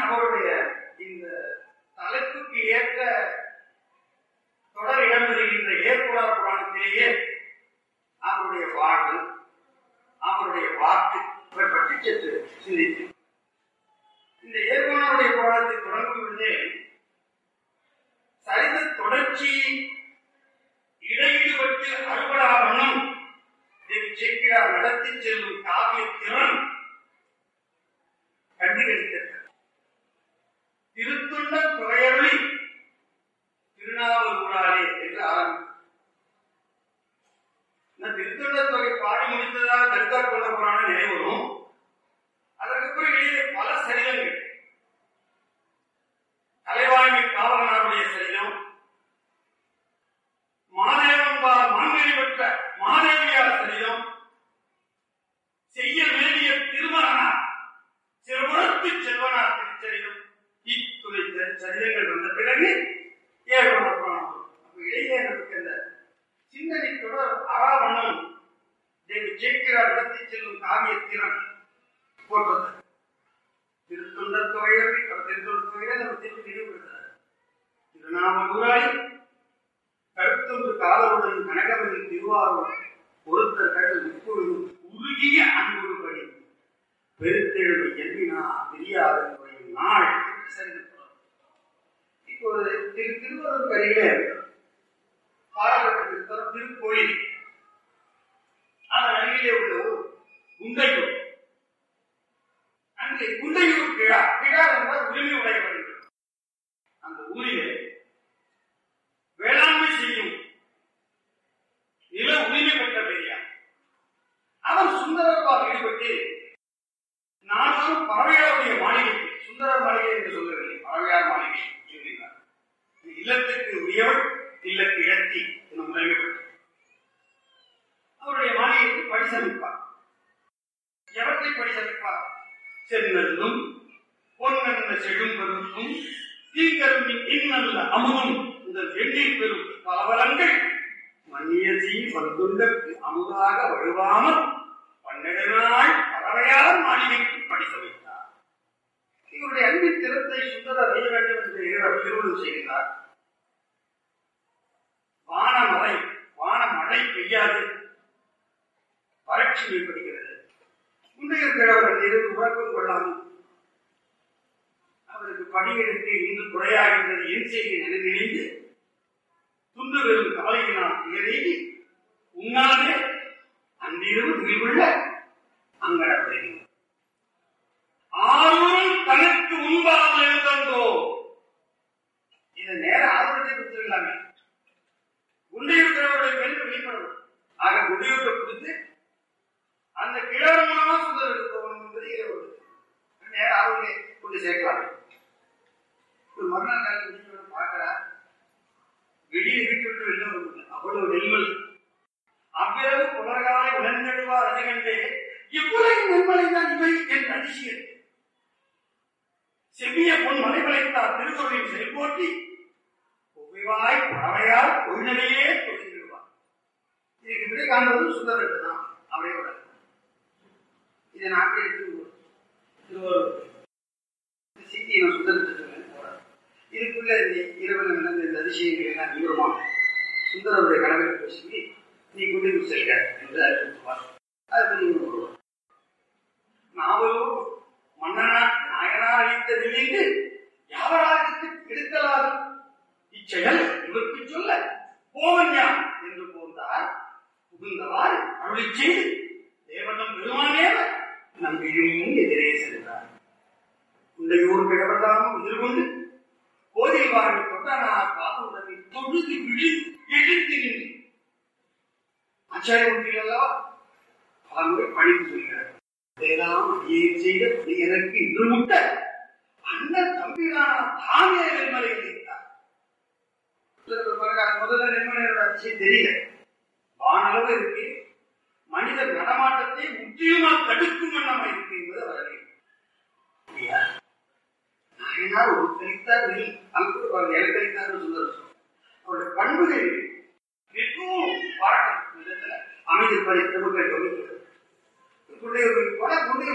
அவருடைய இந்த தலைப்புக்கு ஏற்ற தொடர் இடம்பெறுகின்ற ஏற்புறார் புராணத்திலேயே அவருடைய வாழ்வு அவருடைய வாக்கு இவை பற்றி சற்று சிந்தித்து இந்த ஏற்புணருடைய புராணத்தை தொடங்கும் பொழுதே சரித தொடர்ச்சி இடையீடுபட்டு அறுபடா வண்ணம் தேவி சேக்கிழார் நடத்தி செல்லும் காவிய திறன் கண்டுகளித்தது திருத்துண்ட துறையருளி திருநாவலூராலே என்று ஆரம்பிக்கும் இந்த திருத்துண்ட தொகை பாடி முடித்ததாக கருத்தார் கொண்ட புராணம் நினைவரும் அதற்கு பிறகு எழுதிய பல சரிதங்கள் தலைவாய்மை காவலனாருடைய சரிதம் மாதேவன்பால் மாங்கனி பெற்ற மாதேவியார் சரிதம் செய்ய வேண்டிய திருமணனார் சிறுபுறத்து செல்வனார் திருச்சரிதம் இத்துணை சரிதங்கள் வந்த பிறகு ஏழு புராணம் அப்ப இடையிலே நமக்கு அந்த சிந்தனை தொடர் அறாவண்ணம் தேவி ஜெயிக்கிறார் நடத்தி செல்லும் காவிய திறன் போன்றது திருத்தொண்ட தொகையை திருத்தொண்ட தொகையை நம்ம திருப்பி நினைவுபடுத்துறார் திருநாமூராய் கருத்தொன்று காதலுடன் கனகவதி திருவாரூர் ஒருத்தர்கள் இப்பொழுது உருகிய அன்புபடி பெருத்தெழுவு எண்ணினா தெரியாத நாள் என்று சரித்திருக்கிறோம் இப்போது திரு திருவள்ளுவர் கரையிலே பாடப்பட்டிருக்கிற திருக்கோயில் அதன் அருகிலே உள்ள ஊர் குண்டையூர் அங்கே குண்டையூர் கிழா கிழா என்றால் உரிமை உடையவர்கள் அந்த ஊரிலே வேளாண்மை செய்யும் நில உரிமை பெற்ற பெரியார் அவர் சுந்தரப்பால் ஈடுபட்டு நானும் பறவையாருடைய மாளிகைக்கு சுந்தர மாளிகை என்று சொல்லவில்லை பறவையார் மாளிகை சொல்கிறார் இல்லத்துக்கு உரியவள் இல்லத்து இடத்தி என்னும் முறைமைப்பட்டு அவருடைய மாளிகைக்கு படிசமைப்பார் எவற்றை படிசமைப்பார் சென்னல்லும் பொன்னன்ன செழும்பருக்கும் தீங்கரும்பின் இன்னல்ல அமுதும் இந்த எண்ணீர் பெறும் பலவலங்கள் மன்னியசி வந்துள்ளக்கு அமுதாக வழுவாமல் பன்னெண்டு நாள் பறவையார் மாளிகைக்கு படிக்க வைத்தார் இவருடைய அன்பின் திறத்தை சுந்தர அறிய வேண்டும் என்று இறைவர் திருவள்ளுவர் செய்கிறார் வானமழை வானமழை பெய்யாது வறட்சி ஏற்படுகிறது முந்தைய கிழவர் இருந்து உறக்கம் கொள்ளாமல் அவருக்கு பணியெடுத்து இன்று குறையாகின்றது என் செய்தி நினைந்து துண்டு வெறும் காலையினால் ஏறி உண்ணாதே அன்றிரவு துணிவுள்ள அங்கடப்படை ஆறும் தனக்கு முன்பாக இருந்தோ இதை நேர ஆர்வத்தை கொடுத்துருக்கலாமே குண்டையுற்றவருடைய பெண் வெளிப்படணும் ஆக குண்டையுற்ற கொடுத்து அந்த கிழவர் மூலமா சுந்தரம் போகணும் என்பது இரவு நேர ஆர்வத்தை கொண்டு சேர்க்கலாம் ஒரு மறுநாள் காலையில் வீட்டோட பார்க்கிறா வெளியே வீட்டு விட்டு வெளில வந்து அவ்வளவு நெல்மல் அவ்விரவு புலர்காலை உணர்ந்தெழுவார் அதிகண்டே இவ்வளவு நெல்மலை தான் இவை என் அதிசயம் செவ்விய பொன் மலைமலைத்தார் திருக்குறளின் செல்போட்டி ஒவ்வாய் பறவையால் கொள்ளையே தொழில்வார் இதுக்கு விடை காண்பது சுந்தரட்டு தான் அவரையோட இதை நாட்டை எடுத்து திருவாரூர் சித்தி நான் சுந்தரத்தை சொல்லேன் போறேன் இதுக்குள்ள இந்த இரவில் நடந்த இந்த அதிசயங்கள் எல்லாம் விவரமாக சுந்தரருடைய கடவுளை பேசி நீ குடிக்கு செல்க என்று அறிவித்துவார் அது பற்றி ஒருவர் நாவலூர் மன்னனா நாயனா அளித்ததில்லைந்து யாவராருக்கு எடுக்கலாகும் இச்செயல் இவருக்கு சொல்ல போவன்யா என்று போந்தார் புகுந்தவாறு அருளை செய்து தேவனம் பெருமானேவ நம்பியும் எதிரே சென்றார் குண்டையூர் கிழவர்தாமும் எதிர்கொண்டு கோதை வாழ்வை தொண்டனார் பாதுடனை தொழுது விழி எழுந்து நின்று ஆச்சாரிய உண்டிகள் அல்லவா பலமுறை பணிந்து சொல்கிறார் இதையெல்லாம் அடியே செய்த பணி எனக்கு இன்று முட்ட அண்ணன் தம்பிரான தானே நெல்மலையில் இருந்தார் முதல்ல நெல்மலையோட அதிசயம் தெரியல வானளவு இருக்கு மனித நடமாட்டத்தை முற்றிலுமா தடுக்கும் வண்ணமா இருக்கு என்பது அவர்கள் நாயனார் ஒரு கழித்தார் நெல் அங்கு அவர் இலக்கழித்தார் சொல்லுறது அவருடைய பண்புகள் மிகவும் பாராட்டும் விதத்துல அமைதி படி திருமகள் கவனிக்கிறது இப்படி ஒரு பல குண்டிய